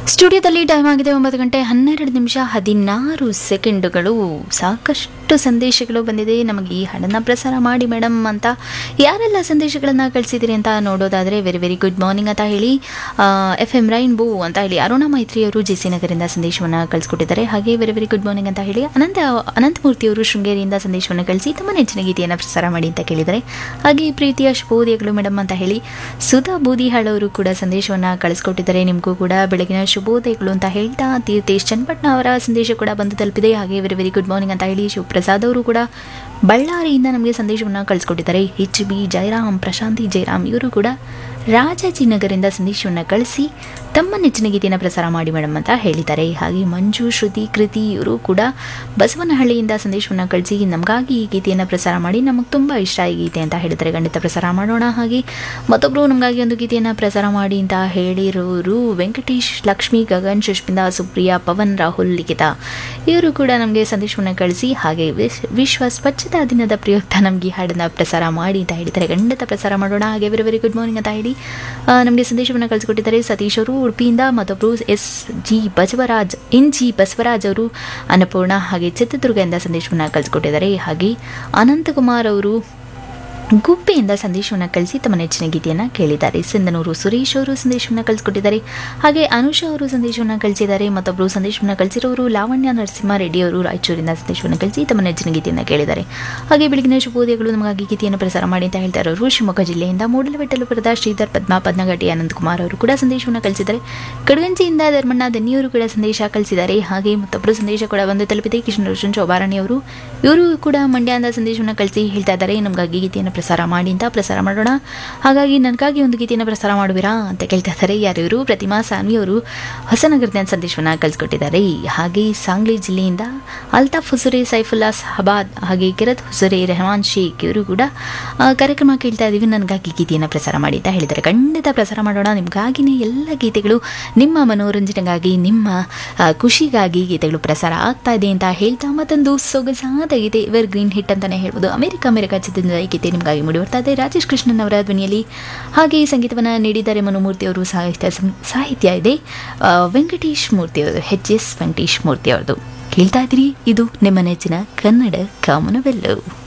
ಸ್ಟುಡಿಯೋದಲ್ಲಿ ಟೈಮ್ ಆಗಿದೆ ಒಂಬತ್ತು ಗಂಟೆ ಹನ್ನೆರಡು ನಿಮಿಷ ಹದಿನಾರು ಸೆಕೆಂಡುಗಳು ಸಾಕಷ್ಟು ಸಂದೇಶಗಳು ಬಂದಿದೆ ನಮಗೆ ಈ ಹಾಡನ್ನು ಪ್ರಸಾರ ಮಾಡಿ ಮೇಡಮ್ ಅಂತ ಯಾರೆಲ್ಲ ಸಂದೇಶಗಳನ್ನು ಕಳಿಸಿದಿರಿ ಅಂತ ನೋಡೋದಾದರೆ ವೆರಿ ವೆರಿ ಗುಡ್ ಮಾರ್ನಿಂಗ್ ಅಂತ ಹೇಳಿ ಎಫ್ ಎಮ್ ರೈನ್ಬೋ ಅಂತ ಹೇಳಿ ಅರುಣಾ ಮೈತ್ರಿಯವರು ಜೆ ಸಿ ನಗರಿಂದ ಸಂದೇಶವನ್ನು ಕಳಿಸ್ಕೊಟ್ಟಿದ್ದಾರೆ ಹಾಗೆ ವೆರಿ ವೆರಿ ಗುಡ್ ಮಾರ್ನಿಂಗ್ ಅಂತ ಹೇಳಿ ಅನಂತ ಅನಂತಮೂರ್ತಿಯವರು ಶೃಂಗೇರಿಯಿಂದ ಸಂದೇಶವನ್ನು ಕಳಿಸಿ ತಮ್ಮ ನೆಚ್ಚಿನ ಗೀತೆಯನ್ನು ಪ್ರಸಾರ ಮಾಡಿ ಅಂತ ಕೇಳಿದ್ದಾರೆ ಹಾಗೆ ಪ್ರೀತಿಯ ಶುಭೋದಯಗಳು ಮೇಡಮ್ ಅಂತ ಹೇಳಿ ಸುಧಾ ಬೂದಿಹಾಳ್ ಅವರು ಕೂಡ ಸಂದೇಶವನ್ನು ಕಳಿಸ್ಕೊಟ್ಟಿದ್ದಾರೆ ನಿಮಗೂ ಕೂಡ ಬೆಳಗಿನ ಶುಭೋದಯಗಳು ಅಂತ ಹೇಳ್ತಾ ತೀರ್ಥೇಶ್ ಚನ್ನಪಟ್ನ ಅವರ ಸಂದೇಶ ಕೂಡ ಬಂದು ತಲುಪಿದೆ ಹಾಗೆ ವೆರಿ ವೆರಿ ಗುಡ್ ಮಾರ್ನಿಂಗ್ ಅಂತ ಹೇಳಿ ಶಿವಪ್ರಸಾದ್ ಅವರು ಕೂಡ ಬಳ್ಳಾರಿಯಿಂದ ನಮಗೆ ಸಂದೇಶವನ್ನು ಕಳಿಸ್ಕೊಟ್ಟಿದ್ದಾರೆ ಎಚ್ ಬಿ ಜಯರಾಮ್ ಪ್ರಶಾಂತಿ ಜಯರಾಮ್ ಇವರು ಕೂಡ ರಾಜಾಜಿನಗರಿಂದ ಸಂದೇಶವನ್ನು ಕಳಿಸಿ ತಮ್ಮ ನೆಚ್ಚಿನ ಗೀತೆಯನ್ನು ಪ್ರಸಾರ ಮಾಡಿ ಮೇಡಮ್ ಅಂತ ಹೇಳಿದ್ದಾರೆ ಹಾಗೆ ಮಂಜು ಶ್ರುತಿ ಕೃತಿ ಇವರು ಕೂಡ ಬಸವನಹಳ್ಳಿಯಿಂದ ಸಂದೇಶವನ್ನು ಕಳಿಸಿ ನಮಗಾಗಿ ಈ ಗೀತೆಯನ್ನು ಪ್ರಸಾರ ಮಾಡಿ ನಮಗೆ ತುಂಬ ಇಷ್ಟ ಈ ಗೀತೆ ಅಂತ ಹೇಳಿದ್ದಾರೆ ಖಂಡಿತ ಪ್ರಸಾರ ಮಾಡೋಣ ಹಾಗೆ ಮತ್ತೊಬ್ಬರು ನಮಗಾಗಿ ಒಂದು ಗೀತೆಯನ್ನು ಪ್ರಸಾರ ಮಾಡಿ ಅಂತ ಹೇಳಿರೋರು ವೆಂಕಟೇಶ್ ಲಕ್ಷ್ಮಿ ಗಗನ್ ಸುಷ್ಮಿತಾ ಸುಪ್ರಿಯಾ ಪವನ್ ರಾಹುಲ್ ಲಿಖಿತಾ ಇವರು ಕೂಡ ನಮಗೆ ಸಂದೇಶವನ್ನು ಕಳಿಸಿ ಹಾಗೆ ವಿಶ್ ವಿಶ್ವ ಸ್ವಚ್ಛತಾ ದಿನದ ಪ್ರಯುಕ್ತ ನಮಗೆ ಈ ಹಾಡನ್ನು ಪ್ರಸಾರ ಮಾಡಿ ಅಂತ ಹೇಳಿದ್ದಾರೆ ಖಂಡಿತ ಪ್ರಸಾರ ಮಾಡೋಣ ಹಾಗೆ ವೆರಿ ವೆರಿ ಗುಡ್ ಮಾರ್ನಿಂಗ್ ಅಂತ ಹೇಳಿ ನಮಗೆ ಸಂದೇಶವನ್ನು ಕಳಿಸಿಕೊಟ್ಟಿದ್ದಾರೆ ಸತೀಶ್ ಅವರು ಉಡುಪಿಯಿಂದ ಮತ್ತೊಬ್ಬರು S G Basavaraj N G Basavaraj ಅವರು ಅನ್ನಪೂರ್ಣ ಹಾಗೆ ಚಿತ್ರದುರ್ಗದಿಂದ ಸಂದೇಶವನ್ನು ಕಳಿಸ್ಕೊಟ್ಟಿದ್ದಾರೆ ಹಾಗೆ ಅನಂತಕುಮಾರ್ ಅವರು ಗುಬ್ಬೆಯಿಂದ ಸಂದೇಶವನ್ನು ಕಳಿಸಿ ತಮ್ಮ ನೆಚ್ಚಿನ ಗೀತೆಯನ್ನು ಕೇಳಿದ್ದಾರೆ ಸಿಂಧನೂರು ಸುರೇಶ್ ಅವರು ಸಂದೇಶವನ್ನು ಕಳಿಸ್ಕೊಟ್ಟಿದ್ದಾರೆ ಹಾಗೆ ಅನುಷಾ ಅವರು ಸಂದೇಶವನ್ನು ಕಳಿಸಿದ್ದಾರೆ ಮತ್ತೊಬ್ಬರು ಸಂದೇಶವನ್ನು ಕಳಿಸಿರೋರು ಲಾವಣ್ಯ ನರಸಿಂಹ ರೆಡ್ಡಿ ಅವರು ರಾಯಚೂರಿಂದ ಸಂದೇಶವನ್ನು ಕಳಿಸಿ ತಮ್ಮ ನೆಚ್ಚಿನ ಗೀತೆಯನ್ನು ಕೇಳಿದ್ದಾರೆ ಹಾಗೆ ಬೆಳಗಿನ ಶುಭೋದಯಗಳು ನಮಗಾಗಿ ಗೀತೆಯನ್ನು ಪ್ರಸಾರ ಮಾಡಿ ಅಂತ ಹೇಳ್ತಾ ಇರೋರು ಶಿವಮೊಗ್ಗ ಜಿಲ್ಲೆಯಿಂದ ಮೂಡಲಬೆಟ್ಟಲುಪುರದ ಶ್ರೀಧರ್ ಪದ್ಮಾ ಪದ್ನಗಟ್ಟಿ ಅನಂತಕುಮಾರ್ ಅವರು ಕೂಡ ಸಂದೇಶವನ್ನು ಕಳಿಸಿದ್ದಾರೆ ಕಡಗಂಜಿಯಿಂದ ಧರ್ಮಣ್ಣ ದನ್ನಿಯವರು ಕೂಡ ಸಂದೇಶ ಕಳಿಸಿದ್ದಾರೆ ಹಾಗೆ ಮತ್ತೊಬ್ಬರು ಸಂದೇಶ ಕೂಡ ಬಂದು ತಲುಪಿದೆ ಕಿಶನ್ ರೋಷನ್ ಚೌಬಾರಣಿ ಅವರು ಇವರು ಕೂಡ ಮಂಡ್ಯದಿಂದ ಸಂದೇಶವನ್ನು ಕಳಿಸಿ ಹೇಳ್ತಾ ಇದ್ದಾರೆ ನಮಗಾಗಿ ಗೀತೆಯನ್ನು ಪ್ರಸಾರ ಮಾಡಿ ಅಂತ ಪ್ರಸಾರ ಮಾಡೋಣ ಹಾಗಾಗಿ ನನಗಾಗಿ ಒಂದು ಗೀತೆಯನ್ನು ಪ್ರಸಾರ ಮಾಡುವಿರಾ ಅಂತ ಕೇಳ್ತಾ ಇದ್ದಾರೆ ಯಾರು ಇವರು ಪ್ರತಿಮಾ ಸಾನ್ವಿ ಅವರು ಹೊಸನಗರದಿಂದ ಸಂದೇಶವನ್ನು ಕಳಿಸ್ಕೊಟ್ಟಿದ್ದಾರೆ ಹಾಗೆ ಸಾಂಗ್ಲಿ ಜಿಲ್ಲೆಯಿಂದ ಅಲ್ತಾಫ್ ಹುಸುರೆ ಸೈಫುಲ್ಲಾ ಸಹಬಾದ್ ಹಾಗೆ ಕಿರತ್ ಹುಸುರೆ ರೆಹಮಾನ್ ಶೇಖ್ ಇವರು ಕೂಡ ಆ, ಕಾರ್ಯಕ್ರಮ ಕೇಳ್ತಾ ಇದ್ದೀವಿ ನನಗಾಗಿ ಗೀತೆಯನ್ನು ಪ್ರಸಾರ ಮಾಡಿ ಅಂತ ಹೇಳಿದ್ದಾರೆ ಖಂಡಿತ ಪ್ರಸಾರ ಮಾಡೋಣ ನಿಮಗಾಗಿನೇ ಎಲ್ಲ ಗೀತೆಗಳು ನಿಮ್ಮ ಮನೋರಂಜನೆಗಾಗಿ ನಿಮ್ಮ ಆ, ಖುಷಿಗಾಗಿ ಗೀತೆಗಳು ಪ್ರಸಾರ ಆಗ್ತಾ ಇದೆ ಅಂತ ಹೇಳ್ತಾ ಮತ್ತೊಂದು ಸೊಗಸಾದ ಗೀತೆ ಎವರ್ ಗ್ರೀನ್ ಹಿಟ್ ಅಂತಾನೆ ಹೇಳ್ಬೋದು ಅಮೆರಿಕ ಅಮೆರಿಕ ಚಿತ್ರದಿಂದ ಈ ಗೀತೆ ನಿಮಗಾಗಿ ಮೂಡಿ ಬರ್ತಾ ಇದೆ ರಾಜೇಶ್ ಕೃಷ್ಣನ್ ಅವರ ಧ್ವನಿಯಲ್ಲಿ ಹಾಗೆ ಈ ಸಂಗೀತವನ್ನು ನೀಡಿದ್ದಾರೆ ಮನುಮೂರ್ತಿ ಅವರು ಸಾಹಿತ್ಯ ಸಂ- ಸಾಹಿತ್ಯ ಇದೆ ಆ, ವೆಂಕಟೇಶ್ ಮೂರ್ತಿ ಅವರು ಎಚ್ ಎಸ್ ವೆಂಕಟೇಶ್ ಮೂರ್ತಿ ಅವರದು ಕೇಳ್ತಾ ಇದ್ದೀರಿ ಇದು ನಿಮ್ಮ ನೆಚ್ಚಿನ ಕನ್ನಡ ಕಾಮನವೆಲ್ಲವು